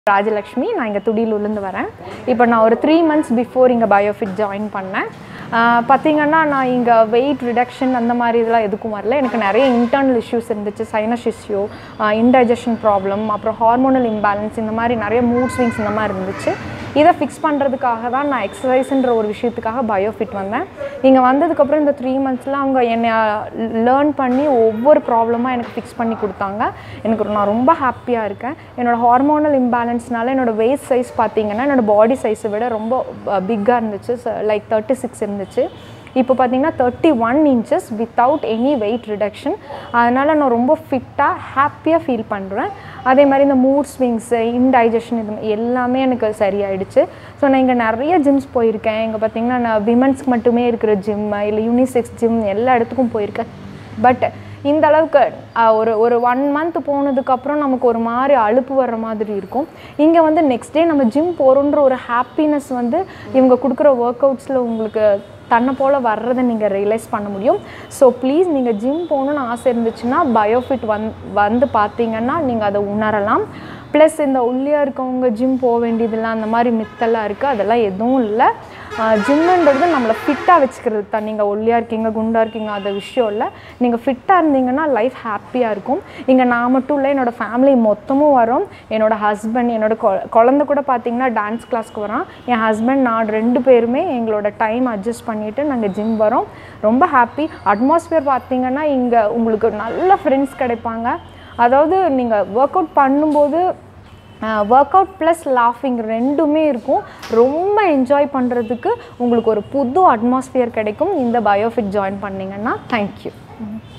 ராஜலக்ஷ்மி நான் இங்கே துடியலூர்லேருந்து வரேன் இப்போ நான் ஒரு த்ரீ மந்த்ஸ் பிஃபோர் இங்கே பயோஃபிட் ஜாயின் பண்ணேன் ஆஹ் பார்த்தீங்கன்னா நான் இங்கே வெயிட் ரிடக்ஷன் அந்த மாதிரி இதெல்லாம் எதுக்கும் வரல எனக்கு நிறைய இன்டர்னல் இஷ்யூஸ் இருந்துச்சு சைனஸ் இஷ்யூ இன்டைஜஷன் ப்ராப்ளம் அப்புறம் ஹார்மோனல் இம்பேலன்ஸ் இந்த மாதிரி நிறைய மூட் ஸ்விங்ஸ் இந்த மாதிரி இருந்துச்சு இதை ஃபிக்ஸ் பண்ணுறதுக்காக தான் நான் எக்ஸசைஸ்ன்ற ஒரு விஷயத்துக்காக பயோஃபிட் வந்தேன் இங்கே வந்ததுக்கப்புறம் இந்த த்ரீ மந்த்ஸில் அவங்க என்னை லேர்ன் பண்ணி ஒவ்வொரு ப்ராப்ளமாக எனக்கு ஃபிக்ஸ் பண்ணி கொடுத்தாங்க எனக்கு ஒரு- நான் ரொம்ப ஹாப்பியாக இருக்கேன் என்னோட ஹார்மோனல் இம்பேலன்ஸ்னால என்னோட வெயிட் சைஸ் பார்த்தீங்கன்னா என்னோட பாடி சைஸை விட ரொம்ப பிக்காக இருந்துச்சு லைக் தேர்ட்டி சிக்ஸ் இருந்துச்சு இப்போ பார்த்தீங்கன்னா thirty one inches without any weight reduction அதனால் நான் ரொம்ப ஃபிட்டாக ஹாப்பியாக ஃபீல் பண்ணுறேன் அதே மாதிரி இந்த மூட் ஸ்விங்ஸு இன்டைஜஷன் இது மா- எல்லாமே எனக்கு சரியாயிடுச்சு ஸோ நான் இங்கே நிறைய ஜிம்ஸ் போயிருக்கேன் இங்கே பார்த்தீங்கன்னா நான் விமன்ஸ்க்கு மட்டுமே இருக்கிற ஜிம் இல்லை யூனிசெக்ஸ் ஜிம் எல்லா இடத்துக்கும் போயிருக்கேன் பட் இந்த அளவுக்கு அஹ், ஒரு ஒரு ஒன் மந்த் போனதுக்கப்புறம் நமக்கு ஒரு மாதிரி அலுப்பு வர்ற மாதிரி இருக்கும் இங்கே வந்து நெக்ஸ்ட் டே நம்ம ஜிம் போகிறோன்ற ஒரு ஹாப்பினஸ் வந்து இவங்க கொடுக்குற ஒர்க் அவுட்ஸில் உங்களுக்கு தன்னை போல் வர்றதை நீங்கள் ரியலைஸ் பண்ண முடியும் ஸோ ப்ளீஸ் நீங்கள் ஜிம் போகணுன்னு ஆசை இருந்துச்சுன்னா பயோஃபிட் வந் வந்து பார்த்தீங்கன்னா நீங்கள் அதை உணரலாம் ப்ளஸ் இந்த ஒல்லியாக இருக்கவங்க ஜிம் போக வேண்டியதெல்லாம் அந்த மாதிரி மித்தெல்லாம் இருக்குது அதெல்லாம் எதுவும் இல்லை ஜிம்முன்றது நம்மளை ஃபிட்டாக வச்சுக்கிறது தான் நீங்கள் ஒல்லியாக இருக்கீங்க குண்டாக இருக்கீங்க அது விஷயம் இல்லை நீங்கள் ஃபிட்டாக இருந்தீங்கன்னா லைஃப் ஹாப்பியாக இருக்கும் இங்கே நான் மட்டும் இல்லை என்னோடய ஃபேமிலி மொத்தமும் வரோம் என்னோட ஹஸ்பண்ட் என்னோட கொ- குழந்தை கூட பார்த்தீங்கன்னா டான்ஸ் கிளாஸ்க்கு வரான் என் ஹஸ்பண்ட் நான் ரெண்டு பேருமே எங்களோட டைம் அட்ஜஸ்ட் பண்ணிவிட்டு நாங்கள் ஜிம் வரோம் ரொம்ப ஹாப்பி அட்மாஸ்பியர் பார்த்தீங்கன்னா இங்கே உங்களுக்கு நல்ல ஃப்ரெண்ட்ஸ் கிடைப்பாங்க அதாவது நீங்கள் ஒர்க் அவுட் பண்ணும்போது ஒர்க் அவுட் ப்ளஸ் லாஃபிங் ரெண்டுமே இருக்கும் ரொம்ப என்ஜாய் பண்ணுறதுக்கு உங்களுக்கு ஒரு புது அட்மாஸ்பியர் கிடைக்கும் இந்த பயோஃபிட் ஜாயின் பண்ணிங்கன்னா தேங்க்யூ